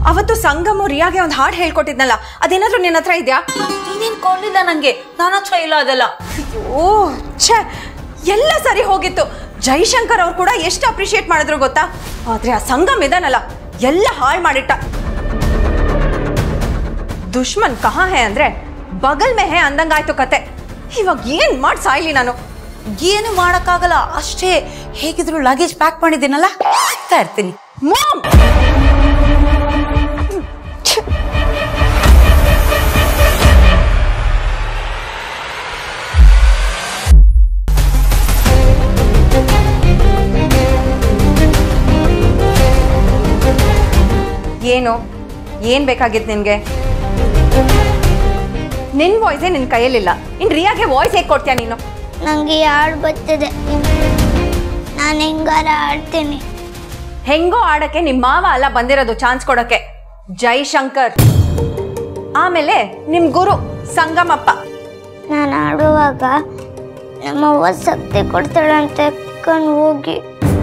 ಅವತ್ತು ಸಂಗಮು ರಿಯಾಗೆ ಒಂದು ಹಾಡು ಹೇಳ್ಕೊಟ್ಟಿದ್ನಲ್ಲ ಅದೇನಾದ್ರೂ ನಿನ್ನ ಹತ್ರ ಇದೆಯಾ ನೀನೇನ್ ಕೊಂಡಿಲ್ಲ ನಂಗೆ ನನ್ನ ಹತ್ರ ಇಲ್ಲ ಅದೆಲ್ಲ ಓ ಛೇ ಎಲ್ಲ ಸರಿ ಹೋಗಿತ್ತು ಜೈಶಂಕರ್ ಅವ್ರು ಕೂಡ ಎಷ್ಟು ಅಪ್ರಿಷಿಯೇಟ್ ಮಾಡಿದ್ರು ಗೊತ್ತಾ ಆದ್ರೆ ಆ ಸಂಗಮ್ ಇದಾನಲ್ಲ ಎಲ್ಲ ಹಾಳು ಮಾಡಿಟ್ಟ ದುಶ್ಮನ್ ಕಹಾ ಹೇ ಅಂದ್ರೆ ಬಗಲ್ ಮೇ ಹೇ ಅಂದಂಗಾಯ್ತು ಕತೆ ಇವಾಗ ಏನ್ ಮಾಡಿ ಸಾಯ್ಲಿ ನಾನು ಏನು ಮಾಡಕ್ಕಾಗಲ್ಲ ಅಷ್ಟೇ ಹೇಗಿದ್ರು ಲಗೇಜ್ ಪ್ಯಾಕ್ ಮಾಡಿದ್ದೀನಲ್ಲ ಆಗ್ತಾ ಇರ್ತೀನಿ ಮಾಮ್ ಏನು ಏನ್ ಬೇಕಾಗಿತ್ತು ನಿನ್ಗೆ ನಿನ್ ವಾಯ್ಸೇ ನಿನ್ ಕೈಯಲ್ಲಿಲ್ಲ ಇನ್ ರಿಯಾಗೆ ವಾಯ್ಸ್ ಹೇಗೆ ಕೊಡ್ತೀಯ ನೀನು ನನಗೆ ಹಾಡು ಬರ್ತಿದೆ ನಾನು ಹೆಂಗಾರ ಆಡ್ತೀನಿ ಹೆಂಗೋ ಆಡಕ್ಕೆ ನಿಮ್ಮ ಮಾವ ಅಲ್ಲ ಬಂದಿರೋದು ಚಾನ್ಸ್ ಕೊಡಕ್ಕೆ ಜೈಶಂಕರ್ ಆಮೇಲೆ ನಿಮ್ ಗುರು ಸಂಗಮಪ್ಪ ನಾನು ಆಡುವಾಗ ನಮ್ಮವ್ವ ಶಕ್ತಿ ಕೊಡ್ತಾಳೆ ಅಂತ ಕಣ್ ಹೋಗಿ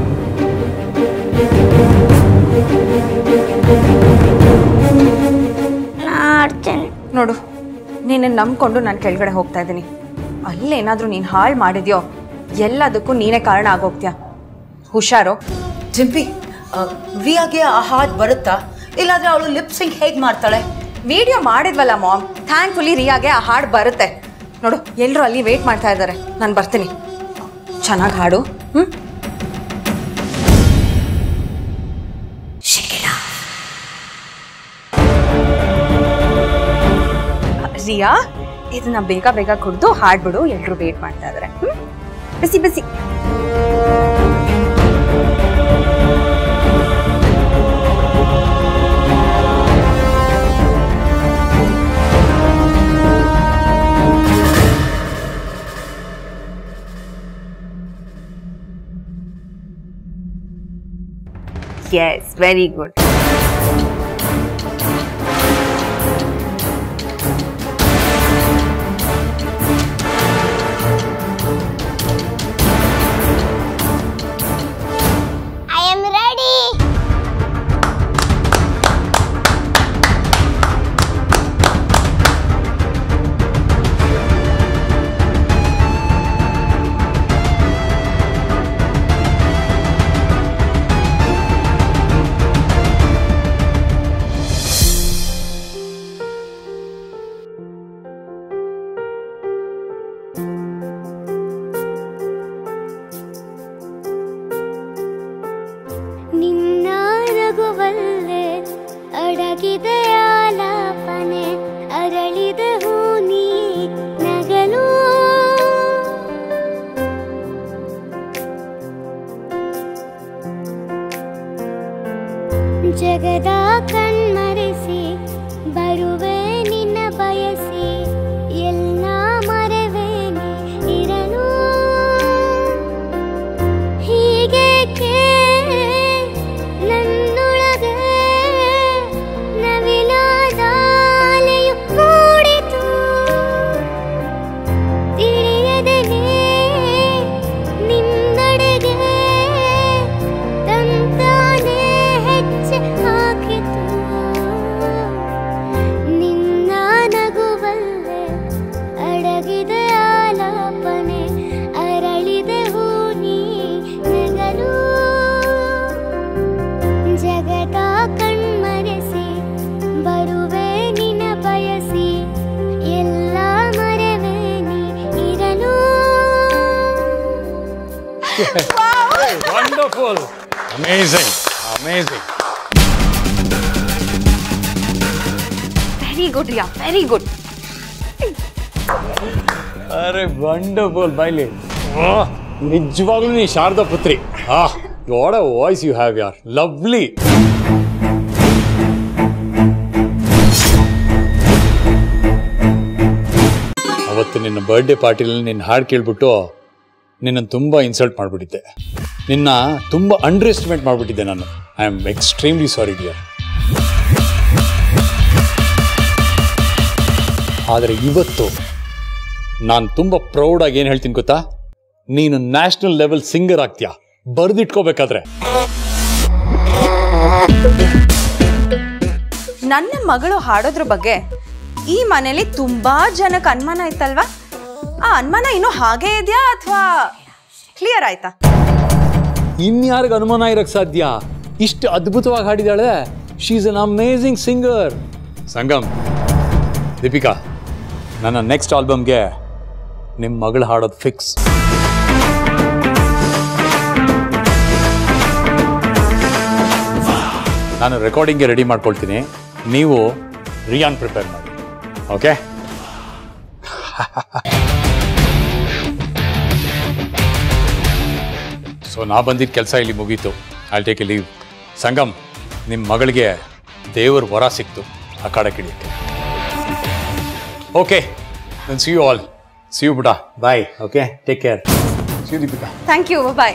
ನಾ ಆಡ್ತೀನಿ ನೋಡು ನೀನು ನಂಬ್ಕೊಂಡು ನಾನು ಕೆಳಗಡೆ ಹೋಗ್ತಾ ಇದ್ದೀನಿ ಅಲ್ಲೇನಾದ್ರೂ ನೀನು ಹಾಳು ಮಾಡಿದ್ಯೋ ಎಲ್ಲದಕ್ಕೂ ನೀನೇ ಕಾರಣ ಆಗೋಗ್ತೀಯ ಹುಷಾರು ಜಿಂಪಿ ರಿಯಾಗೆ ಆ ಹಾಡ್ ಬರುತ್ತಾ ಇಲ್ಲಾಂದ್ರೆ ಅವಳು ಲಿಪ್ ಸಿಂಗ್ ಹೇಗ್ ಮಾಡ್ತಾಳೆ ವಿಡಿಯೋ ಮಾಡಿದ್ವಲ್ಲ ಮಾಮ್ ಥ್ಯಾಂಕ್ಫುಲಿ ರಿಯಾಗೆ ಆ ಹಾಡು ಬರುತ್ತೆ ನೋಡು ಎಲ್ಲರೂ ಅಲ್ಲಿ ವೇಟ್ ಮಾಡ್ತಾ ಇದ್ದಾರೆ ನಾನು ಬರ್ತೀನಿ ಚೆನ್ನಾಗಿ ಹಾಡು ಹ್ಞೂ ರಿಯಾ ಇದನ್ನ ಬೇಗ ಬೇಗ ಕುಡ್ದು ಹಾಡ್ಬಿಡು ಎಲ್ಲರೂ ವೇಟ್ ಮಾಡ್ತಾ ಇದ್ದಾರೆ ಹ್ಮ್ ಬಿಸಿ ಬಿಸಿ yes very good I am ready ನಿನ್ನ ನಗುವಲ್ಲೇ ಅಡಗಿದೆ ಆಲಾಪನೆ ಅರಳಿದ ಹೂ ನೀ ನಗಲು ಜಗದ ಕಣ್ಮರೆಸಿ ಬರುವೆ ನಿನ್ನ ಬಯಸಿ ಎಲ್ಲ ಮರೆವೇನೆ ಇರಲು ಹೀಗೇಕೆ ನನ್ನೊಳಗೆ ನವಿಲಾದಾಲೆಯು ಮೂಡಿತು ತಿಳಿಯದೆನೇ ನಿನ್ನಡೆಗೆ ತಂತಾನೆ ಹೆಜ್ಜೆ ಹಾಕಿತು ನಿನ್ನ ನಗುವಲ್ಲೇ ಅಡಗಿದ ಆಲಾಪನೆ ಅರಳಿದ ಹೂ ನೀ ನಗಲು ಜಗದ ಕಣ್ಮರೆಸಿ ಬರುವೆ ನಿನ ಬಯಸಿ ಎಲ್ಲ ಮರೆವೆ ನೀ ಇರಲು Wonderful. Amazing. Amazing. Very good Riya very good ಅರೆ ವಂಡರ್ಫುಲ್ ಬೈಲಿ ನಿಜವಾಗ್ಲೂ ನೀ ಶಾರದಾ ಪುತ್ರಿ ಆ what a voice you have ಯಾರ್ ಲವ್ಲಿ ಅವತ್ತು ನಿನ್ನ ಬರ್ಡೇ ಪಾರ್ಟಿಲಿ ನಿನ್ನ ಹಾಡು ಕೇಳ್ಬಿಟ್ಟು ನಿನ್ನನ್ನು ತುಂಬ ಇನ್ಸಲ್ಟ್ ಮಾಡಿಬಿಟ್ಟಿದ್ದೆ ನಿನ್ನ ತುಂಬ ಅಂಡರ್ ಎಸ್ಟಿಮೇಟ್ ಮಾಡಿಬಿಟ್ಟಿದ್ದೆ ನಾನು I am extremely sorry dear ಆದರೆ ಇವತ್ತು ನಾನು ತುಂಬ ಪ್ರೌಡಾಗಿ ಏನು ಹೇಳ್ತೀನಿ ಗೊತ್ತಾ ನೀನು ನ್ಯಾಷನಲ್ ಲೆವೆಲ್ ಸಿಂಗರ್ ಆಗ್ತೀಯಾ ಬರೆದಿಟ್ಕೋಬೇಕಾದ್ರೆ ನನ್ನ ಮಗಳು ಹಾಡೋದ್ರ ಬಗ್ಗೆ ಈ ಮನೇಲಿ ತುಂಬಾ ಜನಕ್ಕೆ ಅನುಮಾನ ಇತ್ತಲ್ವಾ ಆ ಅನುಮಾನ ಇನ್ನೂ ಹಾಗೇ ಇದೆಯಾ ಅಥವಾ ಕ್ಲಿಯರ್ ಆಯ್ತಾ ಇನ್ಯಾರಿಗೆ ಅನುಮಾನ ಇರಕ್ಕೆ ಸಾಧ್ಯ ಇಷ್ಟು ಅದ್ಭುತವಾಗಿ ಹಾಡಿದಾಳೆ she is an amazing singer Sangam Deepika ನನ್ನ ನೆಕ್ಸ್ಟ್ ಆಲ್ಬಮ್ಗೆ ನಿಮ್ಮ ಮಗಳು ಹಾಡೋದು ಫಿಕ್ಸ್ ನಾನು ರೆಕಾರ್ಡಿಂಗ್ಗೆ ರೆಡಿ ಮಾಡ್ಕೊಳ್ತೀನಿ ನೀವು ರಿಯಾನ್ ಪ್ರಿಪೇರ್ ಮಾಡಿ ಓಕೆ ಸೊ ನಾ ಬಂದಿದ್ದ ಕೆಲಸ ಇಲ್ಲಿ ಮುಗೀತು I'll take a leave Sangam ನಿಮ್ಮ ಮಗಳಿಗೆ ದೇವ್ರ ವರ ಸಿಕ್ತು ಅಖಾಡಕ್ಕಿಳಿಯಕ್ಕೆ ಓಕೆ ನಾನು see you all see you ಬಿಡ bye okay take care see you Deepika thank you bye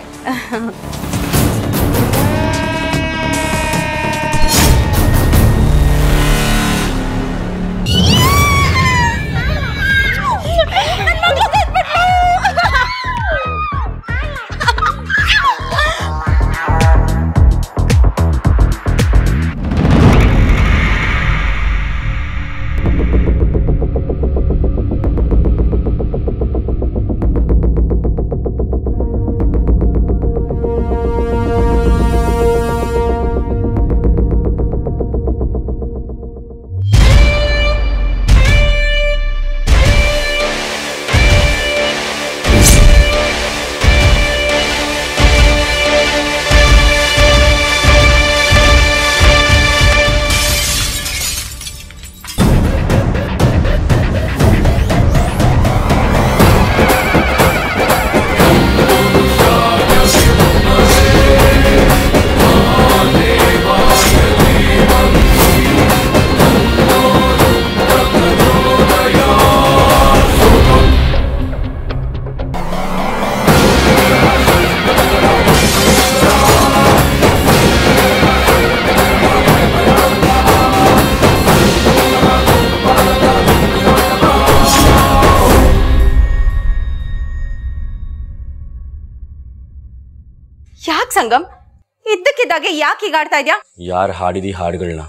ಯಾಕೆ ಸಂಗಮ್ ಇದ್ದಕ್ಕಿದ್ದಾಗೆ ಯಾಕೆ ಹೀಗಾಡ್ತಾ ಇದ್ಯಾ ಯಾರು ಹಾಡಿದಿ ಹಾಡುಗಳನ್ನ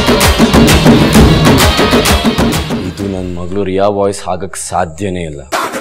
ಇದು ನನ್ನ ಮಗಳು ರಿಯಾ ವಾಯ್ಸ್ ಆಗಕ್ಕೆ ಸಾಧ್ಯನೇ ಇಲ್ಲ